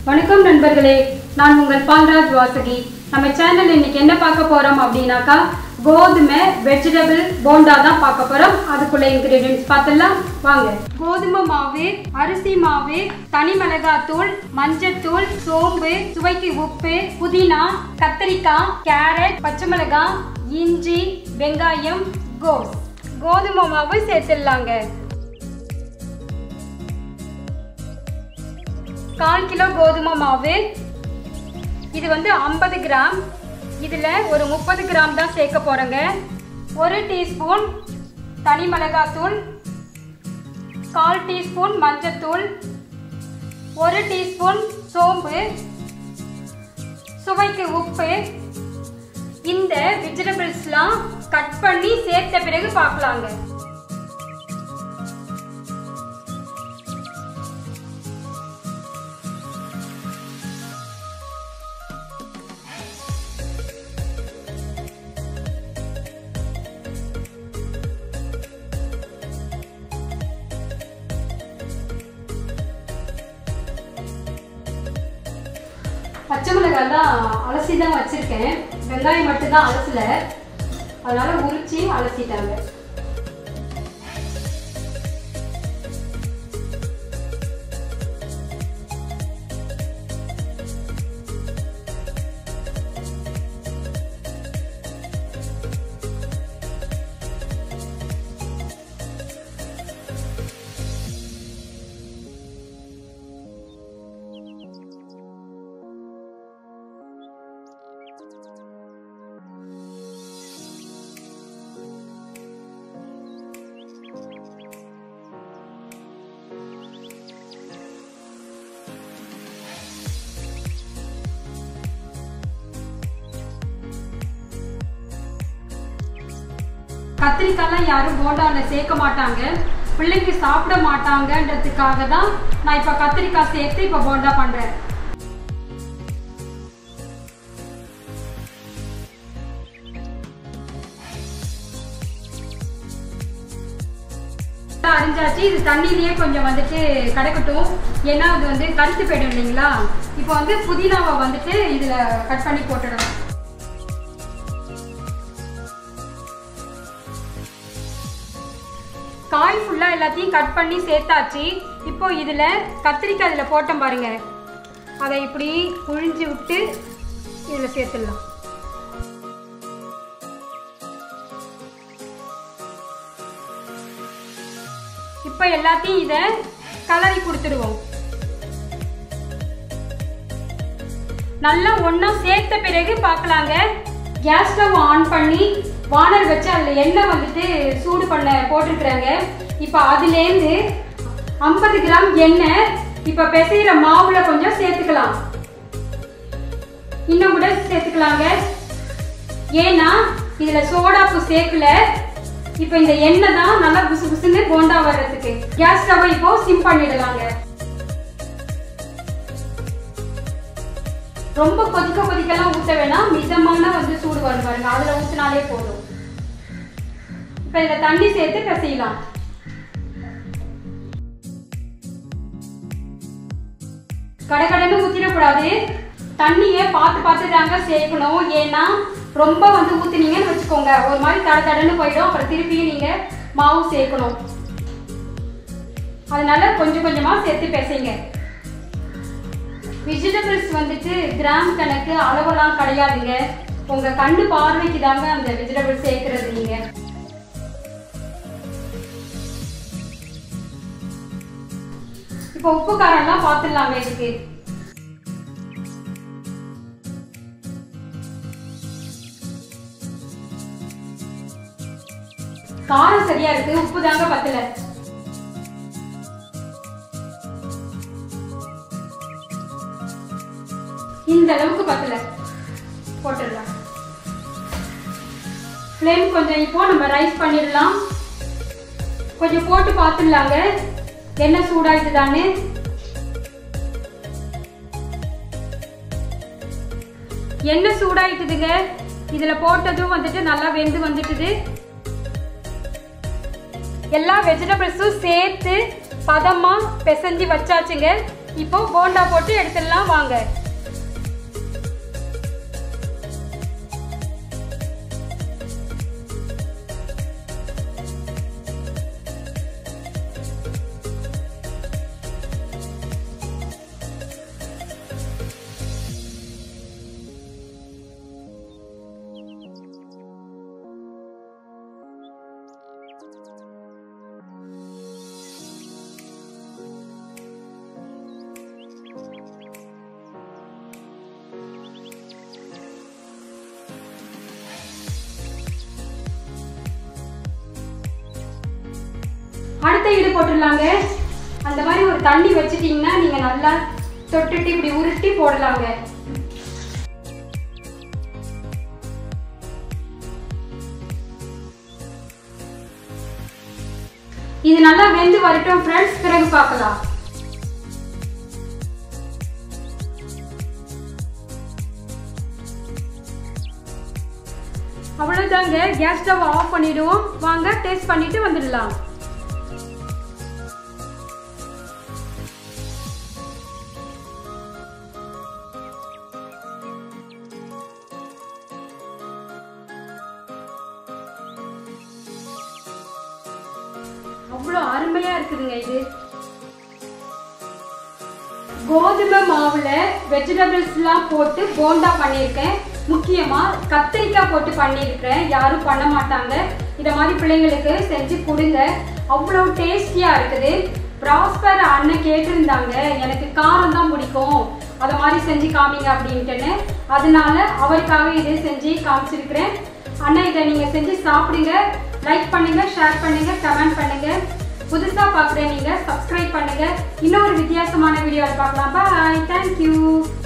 வணக்கம் நண்பர்களே நான் உங்கள் பால்ராஜ் வாசகி நம்ம சேனல் இன்னைக்கு என்ன பார்க்க போறோம் அப்படின்னாக்கா கோதுமை வெஜிடபிள் போண்டா தான் பார்க்க போறோம் அதுக்குள்ள இன்கிரீடியன்ஸ் பார்த்தலாம் வாங்க கோதுமை மாவு அரிசி மாவு தனி மிளகாத்தூள் மஞ்சத்தூள் சோம்பு சுவைக்கு உப்பு புதினா கத்திரிக்காய் கேரட் பச்சை மிளகாய் இஞ்சி வெங்காயம் கோஸ் கோதுமை மாவு சேர்த்துடலாங்க கால் கிலோ கோதுமை மாவு இது வந்து ஐம்பது கிராம் இதில் ஒரு முப்பது கிராம் தான் சேர்க்க போகிறேங்க ஒரு டீஸ்பூன் தனி மிளகாத்தூள் கால் டீஸ்பூன் மஞ்சத்தூள் ஒரு டீஸ்பூன் சோம்பு சுவைக்கு உப்பு இந்த வெஜிடபிள்ஸ்லாம் கட் பண்ணி சேர்த்த பிறகு பார்க்கலாங்க பச்சை மிளகாய்லாம் அலசி தான் வச்சிருக்கேன் வெங்காயம் மட்டும்தான் அலசல அதனால உரிச்சு அலசிட்டாங்க கத்திரிக்காய்லாம் யாரும் போண்டாவில் சேர்க்க மாட்டாங்க பிள்ளைங்க சாப்பிட மாட்டாங்கன்றதுக்காக தான் நான் இப்போ கத்திரிக்காய் சேர்த்து இப்போ போண்டா பண்ணுறேன் அரிஞ்சாச்சு இது தண்ணியிலேயே கொஞ்சம் வந்துட்டு கிடக்கட்டும் ஏன்னா அது வந்து கருத்து போயிடும் இல்லைங்களா இப்போ வந்து புதினாவை வந்துட்டு இதில் கட் பண்ணி போட்டுடணும் காய் ஃபுல்லாக எல்லாத்தையும் கட் பண்ணி சேர்த்தாச்சு இப்போ இதில் கத்திரிக்காய் இதில் போட்டோம் பாருங்க அதை இப்படி புழிஞ்சு விட்டு இதில் சேர்த்துடலாம் இப்போ எல்லாத்தையும் இதை கலரி கொடுத்துடுவோம் நல்லா ஒன்றா சேர்த்த பிறகு பார்க்கலாங்க கேஸ் ஸ்டவ் ஆன் பண்ணி வானல் வச்சு அதில் எண்ணெய் வந்துட்டு சூடு பண்ண போட்டிருக்கிறாங்க இப்போ அதுலேருந்து ஐம்பது கிராம் எண்ணெய் இப்போ பிசைகிற மாவுல கொஞ்சம் சேர்த்துக்கலாம் இன்னும் கூட சேர்த்துக்கலாங்க ஏன்னா இதில் சோடாப்பு சேர்க்கல இப்போ இந்த எண்ணெய் தான் நல்லா புசு புசுன்னு போண்டா வர்றதுக்கு கேஸ் ஸ்டவ் இப்போ சிம் பண்ணிடலாங்க ரொம்ப கொதிக்க கொதிக்கலாம் ஊற்ற வேணாம் மிதமான வந்து சூடு வரும் பாருங்க அதில் ஊற்றினாலே போதும் இப்போ இதில் தண்ணி சேர்த்து பிசையலாம் கடகடன்னு ஊற்றிடக்கூடாது தண்ணியை பார்த்து பார்த்து தாங்க சேர்க்கணும் ஏன்னா ரொம்ப வந்து ஊற்றுனீங்கன்னு வச்சுக்கோங்க ஒரு மாதிரி தட தடன்னு போயிடும் அப்புறம் திருப்பியும் நீங்கள் மாவு சேர்க்கணும் அதனால கொஞ்சம் கொஞ்சமாக சேர்த்து பிசைங்க வெஜிடபிள்ஸ் வந்துட்டு கிராம் கணக்கு அளவெல்லாம் கிடையாதுங்க உங்க கண்ணு பார்வைக்கு தாங்க அந்த வெஜிடபிள் சேர்க்கறது நீங்க இப்போ உப்பு காரம்லாம் பார்த்துடலாங்க இதுக்கு காரம் சரியா இருக்கு உப்பு தாங்க பத்தல இந்த அளவுக்கு பத்தல போட்டுடலாம் ஃப்ளேம் கொஞ்சம் இப்போ நம்ம ரைஸ் பண்ணிடலாம் கொஞ்சம் போட்டு பார்த்துடலாங்க என்ன சூடாயிட்டுதான்னு எண்ணெய் சூடாயிட்டுதுங்க இதுல போட்டதும் வந்துட்டு நல்லா வெந்து வந்துட்டுது எல்லா வெஜிடபிள்ஸும் சேர்த்து பதமா பிசைஞ்சு வச்சாச்சுங்க இப்போ போண்டா போட்டு எடுத்துடலாம் வாங்க அடுத்த ஈடு போட்டுடலாங்க அந்த மாதிரி ஒரு தண்ணி வச்சுட்டீங்கன்னா நீங்க நல்லா தொட்டுட்டு இப்படி உருட்டி போடலாங்க இது நல்லா வெந்து வரட்டும் ஃப்ரெண்ட்ஸ் பிறகு பார்க்கலாம் அவ்வளவுதாங்க கேஸ் ஸ்டவ் ஆஃப் பண்ணிடுவோம் வாங்க டேஸ்ட் பண்ணிட்டு வந்துடலாம் அவ்வளோ அருமையா இருக்குதுங்க இது கோதுமை மாவுல வெஜிடபிள்ஸ்லாம் போட்டு போண்டா பண்ணியிருக்கேன் முக்கியமா கத்திரிக்காய் போட்டு பண்ணியிருக்கிறேன் யாரும் பண்ண மாட்டாங்க இதை மாதிரி பிள்ளைங்களுக்கு செஞ்சு கொடுங்க அவ்வளோ டேஸ்டியா இருக்குது ப்ராஸ்பர் அண்ணன் கேட்டிருந்தாங்க எனக்கு காரம் தான் பிடிக்கும் அதை மாதிரி செஞ்சு காமிங்க அப்படின்ட்டுன்னு அதனால அவருக்காக இதை செஞ்சு காமிச்சிருக்கிறேன் அண்ணா இதை நீங்கள் செஞ்சு சாப்பிடுங்க லைக் பண்ணுங்க ஷேர் பண்ணுங்க கமெண்ட் பண்ணுங்க புதுசா பார்க்குற நீங்க சப்ஸ்கிரைப் பண்ணுங்க இன்னொரு வித்தியாசமான வீடியோவில் பார்க்கலாம் பாய் தேங்க்யூ